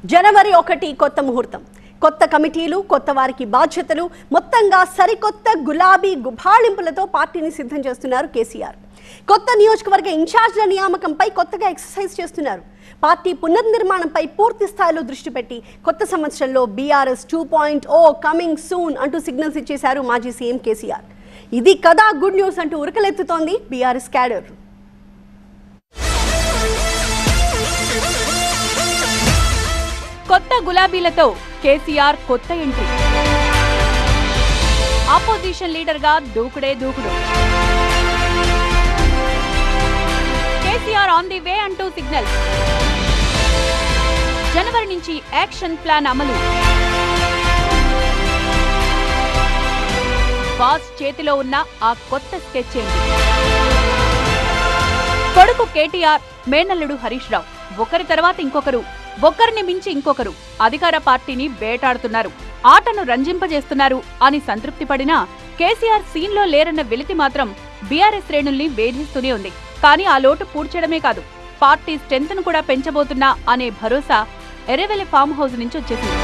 జనవరి ఒకటి కొత్త ముహూర్తం కొత్త కమిటీలు కొత్త వారికి బాధ్యతలు మొత్తంగా సరికొత్త గులాబీ గుబాళింపులతో పార్టీని సిద్ధం చేస్తున్నారు కేసీఆర్ కొత్త నియోజకవర్గ ఇన్ఛార్జ్ల నియామకంపై కొత్తగా ఎక్సర్సైజ్ చేస్తున్నారు పార్టీ పునర్నిర్మాణంపై పూర్తి స్థాయిలో దృష్టి పెట్టి కొత్త సంవత్సరంలో BRS two point O coming soon అంటూ సిగ్నల్స్ ఇచ్చేశారు మాజీ సీఎం కేసీఆర్ ఇది కదా గుడ్ న్యూస్ అంటూ ఉరకలెత్తుతోంది బీఆర్ఎస్ క్యాడర్ కొత్త గులాబీలతో కేసీఆర్ కొత్త ఎంట్రీ ఆపోజిషన్ లీడర్ గా దూకుడే దూకుడు కేసీఆర్ ఆన్ ది వే అంటూ సిగ్నల్ జనవరి నుంచి యాక్షన్ ప్లాన్ అమలు బాస్ చేతిలో ఉన్న ఆ కొత్త స్కెచ్ ఏంటి కొడుకు కేటీఆర్ మేనల్లుడు హరీష్ రావు ఒకరి తర్వాత ఇంకొకరు ఒకరిని మించి ఇంకొకరు అధికార పార్టీని వేటాడుతున్నారు ఆటను రంజింపజేస్తున్నారు అని సంతృప్తి పడినా కేసీఆర్ సీన్లో లేరన్న వెలితి మాత్రం బీఆర్ఎస్ శ్రేణుల్ని వేధిస్తూనే ఉంది కానీ ఆ లోటు పూడ్చడమే కాదు పార్టీ స్ట్రెంత్ ను కూడా పెంచబోతున్నా అనే భరోసా ఎర్రవెల్లి ఫామ్ హౌస్ నుంచి వచ్చేసింది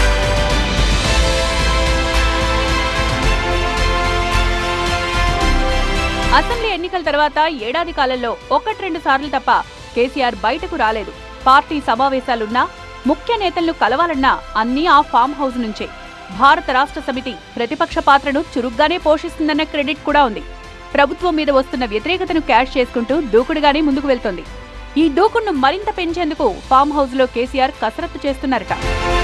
అసెంబ్లీ ఎన్నికల తర్వాత ఏడాది కాలంలో ఒకటి రెండు సార్లు తప్ప కేసీఆర్ బయటకు రాలేదు పార్టీ సమావేశాలున్నా ముఖ్య నేతలను కలవాలన్నా అన్నీ ఆ ఫామ్ హౌస్ నుంచే భారత రాష్ట్ర సమితి ప్రతిపక్ష పాత్రను చురుగ్గానే పోషిస్తుందన్న క్రెడిట్ కూడా ఉంది ప్రభుత్వం మీద వస్తున్న వ్యతిరేకతను క్యాష్ చేసుకుంటూ దూకుడుగానే ముందుకు వెళ్తోంది ఈ దూకుడును మరింత పెంచేందుకు ఫామ్ హౌస్ లో కేసీఆర్ కసరత్తు చేస్తున్నారట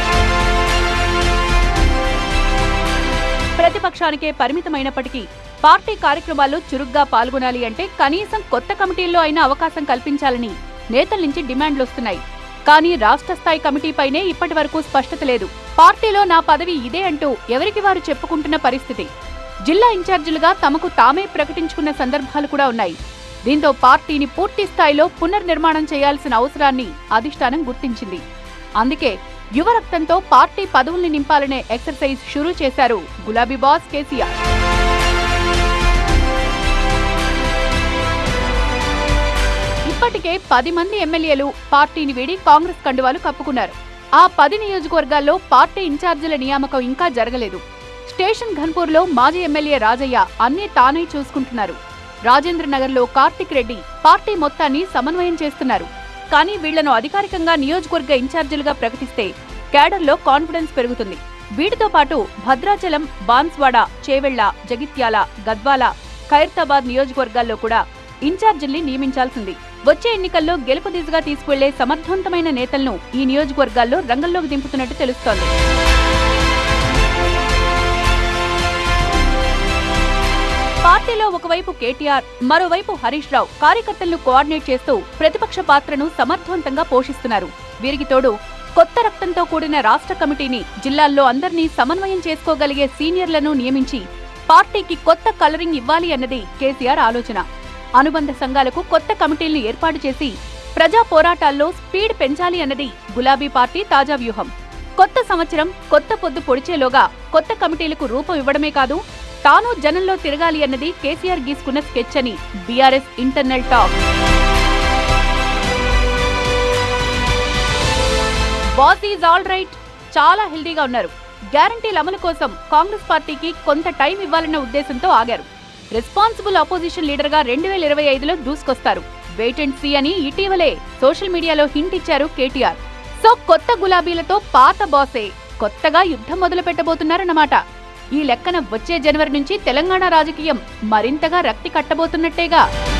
ప్రతిపక్షానికే పరిమితమైనప్పటికీ పార్టీ కార్యక్రమాల్లో చురుగ్గా పాల్గొనాలి అంటే కనీసం కొత్త కమిటీల్లో అయినా అవకాశం కల్పించాలని నేతల నుంచి డిమాండ్లు వస్తున్నాయి కానీ రాష్ట్ర స్థాయి కమిటీపైనే ఇప్పటి వరకు స్పష్టత లేదు పార్టీలో నా పదవి ఇదే అంటూ ఎవరికి వారు చెప్పుకుంటున్న పరిస్థితి జిల్లా ఇన్ఛార్జీలుగా తమకు తామే ప్రకటించుకున్న సందర్భాలు కూడా ఉన్నాయి దీంతో పార్టీని పూర్తి స్థాయిలో పునర్నిర్మాణం చేయాల్సిన అవసరాన్ని అధిష్టానం గుర్తించింది అందుకే యువ రక్తంతో పార్టీ పదవుల్ని నింపాలనే ఎక్సర్సైజ్ షురూ చేశారు గులాబీ బాస్ కేసీఆర్ ఇప్పటికే పది మంది ఎమ్మెల్యేలు పార్టీని వీడి కాంగ్రెస్ కండువాలు కప్పుకున్నారు ఆ పది నియోజకవర్గాల్లో పార్టీ ఇన్ఛార్జీల నియామకం ఇంకా జరగలేదు స్టేషన్ ఘన్పూర్లో మాజీ ఎమ్మెల్యే రాజయ్య అన్నీ తానే చూసుకుంటున్నారు రాజేంద్ర నగర్లో కార్తిక్ రెడ్డి పార్టీ మొత్తాన్ని సమన్వయం చేస్తున్నారు కానీ వీళ్లను అధికారికంగా నియోజకవర్గ ఇన్ఛార్జీలుగా ప్రకటిస్తే క్యాడర్లో కాన్ఫిడెన్స్ పెరుగుతుంది వీటితో పాటు భద్రాచలం బాన్స్వాడ చేవెళ్ల జగిత్యాల గద్వాల ఖైరతాబాద్ నియోజకవర్గాల్లో కూడా ఇన్ఛార్జీల్ని నియమించాల్సింది వచ్చే ఎన్నికల్లో గెలుపు దిశగా తీసుకువెళ్లే సమర్థవంతమైన నేతలను ఈ నియోజకవర్గాల్లో రంగంలోకి దింపుతున్నట్టు తెలుస్తోంది పార్టీలో ఒకవైపు కేటీఆర్ మరోవైపు హరీష్ రావు కార్యకర్తలను కోఆర్డినేట్ చేస్తూ ప్రతిపక్ష పాత్రను సమర్థవంతంగా పోషిస్తున్నారు వీరికి తోడు కొత్త రక్తంతో కూడిన రాష్ట్ర కమిటీని జిల్లాల్లో అందరినీ సమన్వయం చేసుకోగలిగే సీనియర్లను నియమించి పార్టీకి కొత్త కలరింగ్ ఇవ్వాలి అన్నది కేసీఆర్ ఆలోచన అనుబంధ సంఘాలకు కొత్త కమిటీల్ని ఏర్పాటు చేసి ప్రజా పోరాటాల్లో స్పీడ్ పెంచాలి అన్నది గులాబీ పార్టీ తాజా వ్యూహం కొత్త సంవత్సరం కొత్త పొద్దు పొడిచేలోగా కొత్త కమిటీలకు రూపం ఇవ్వడమే కాదు తాను జనంలో తిరగాలి అన్నది కేసీఆర్ గీసుకున్న స్కెచ్ అని BRS internal talk boss is all right చాలా హెల్దీగా ఉన్నారు గ్యారంటీల అమలు కోసం కాంగ్రెస్ పార్టీకి కొంత టైం ఇవ్వాలన్న ఉద్దేశంతో ఆగారు రెస్పాన్సిబుల్ అపోజిషన్ లీడర్ గా రెండు వేల ఇరవై ఐదులో దూసుకొస్తారు వెయిట్ అండ్ సీ అని ఇటీవలే సోషల్ మీడియాలో హింట్ ఇచ్చారు కేటీఆర్ సో కొత్త గులాబీలతో పాత బాసే కొత్తగా యుద్ధం మొదలు పెట్టబోతున్నారన్నమాట ఈ లెక్కన వచ్చే జనవరి నుంచి తెలంగాణ రాజకీయం మరింతగా రక్తి కట్టబోతున్నట్టేగా